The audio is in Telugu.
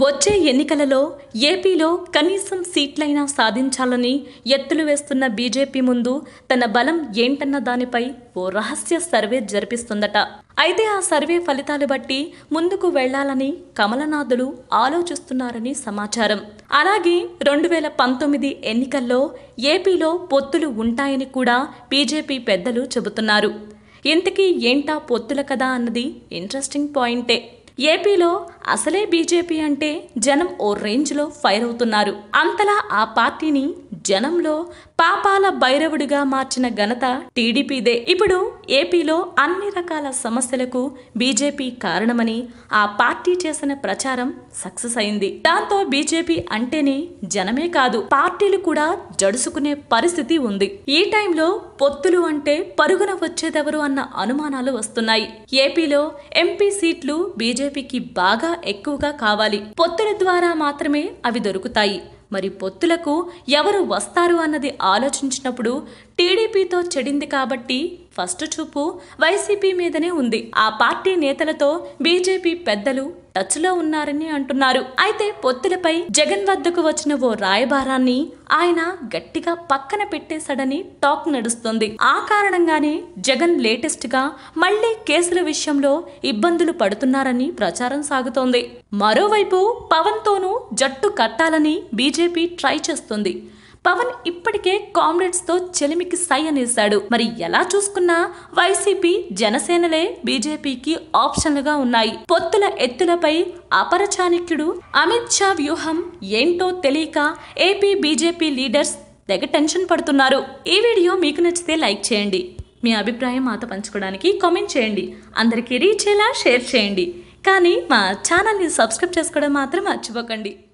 వచ్చే ఎన్నికలలో ఏపీలో కనీసం సీట్లైనా సాధించాలని ఎత్తులు వేస్తున్న బీజేపీ ముందు తన బలం ఏంటన్న దానిపై ఓ రహస్య సర్వే జరిపిస్తుందట అయితే ఆ సర్వే ఫలితాలు బట్టి ముందుకు వెళ్లాలని కమలనాథులు ఆలోచిస్తున్నారని సమాచారం అలాగే రెండు వేల పంతొమ్మిది ఎన్నికల్లో ఏపీలో పొత్తులు ఉంటాయని కూడా బీజేపీ పెద్దలు చెబుతున్నారు ఇంతకీ ఏంటా పొత్తుల కదా అన్నది ఇంట్రెస్టింగ్ పాయింటే ఏపీలో అసలే బీజేపీ అంటే జనం ఓ రేంజ్లో ఫైర్ అవుతున్నారు అంతలా ఆ పార్టీని జనంలో పాపాల భైరవుడిగా మార్చిన ఘనత టీడీపీదే ఇప్పుడు ఏపీలో అన్ని రకాల సమస్యలకు బీజేపీ కారణమని ఆ పార్టీ చేసిన ప్రచారం సక్సెస్ అయింది దాంతో బీజేపీ అంటేనే జనమే కాదు పార్టీలు కూడా జడుసుకునే పరిస్థితి ఉంది ఈ టైంలో పొత్తులు అంటే పరుగున వచ్చేదెవరు అన్న అనుమానాలు వస్తున్నాయి ఏపీలో ఎంపీ సీట్లు బీజేపీకి బాగా ఎక్కువగా కావాలి పొత్తుల ద్వారా మాత్రమే అవి దొరుకుతాయి మరి పొత్తులకు ఎవరు వస్తారు అన్నది ఆలోచించినప్పుడు టీడీపీతో చెడింది కాబట్టి ఫస్ట్ చూపు వైసీపీ మీదనే ఉంది ఆ పార్టీ నేతలతో బీజేపీ పెద్దలు టచ్లో ఉన్నారని అంటున్నారు అయితే పొత్తులపై జగన్ వద్దకు వచ్చిన ఓ రాయబారాన్ని ఆయన గట్టిగా పక్కన పెట్టేశాడని టాక్ నడుస్తుంది ఆ కారణంగానే జగన్ లేటెస్ట్ గా మళ్లీ కేసుల విషయంలో ఇబ్బందులు పడుతున్నారని ప్రచారం సాగుతోంది మరోవైపు పవన్ తోనూ జట్టు కట్టాలని బీజేపీ ట్రై చేస్తుంది పవన్ ఇప్పటికే కామ్రేడ్స్ తో చెలిమికి సై అనేశాడు మరి ఎలా చూసుకున్నా వైసీపీ జనసేనలే బీజేపీకి ఆప్షన్లుగా ఉన్నాయి పొత్తుల ఎత్తులపై అపరచాణిక్యుడు అమిత్ షా వ్యూహం ఏంటో తెలియక ఏపీ బీజేపీ లీడర్స్ తెగ టెన్షన్ పడుతున్నారు ఈ వీడియో మీకు నచ్చితే లైక్ చేయండి మీ అభిప్రాయం మాతో పంచుకోవడానికి కామెంట్ చేయండి అందరికీ రీచ్ అయ్యేలా షేర్ చేయండి కానీ మా ఛానల్ని సబ్స్క్రైబ్ చేసుకోవడం మాత్రం మర్చిపోకండి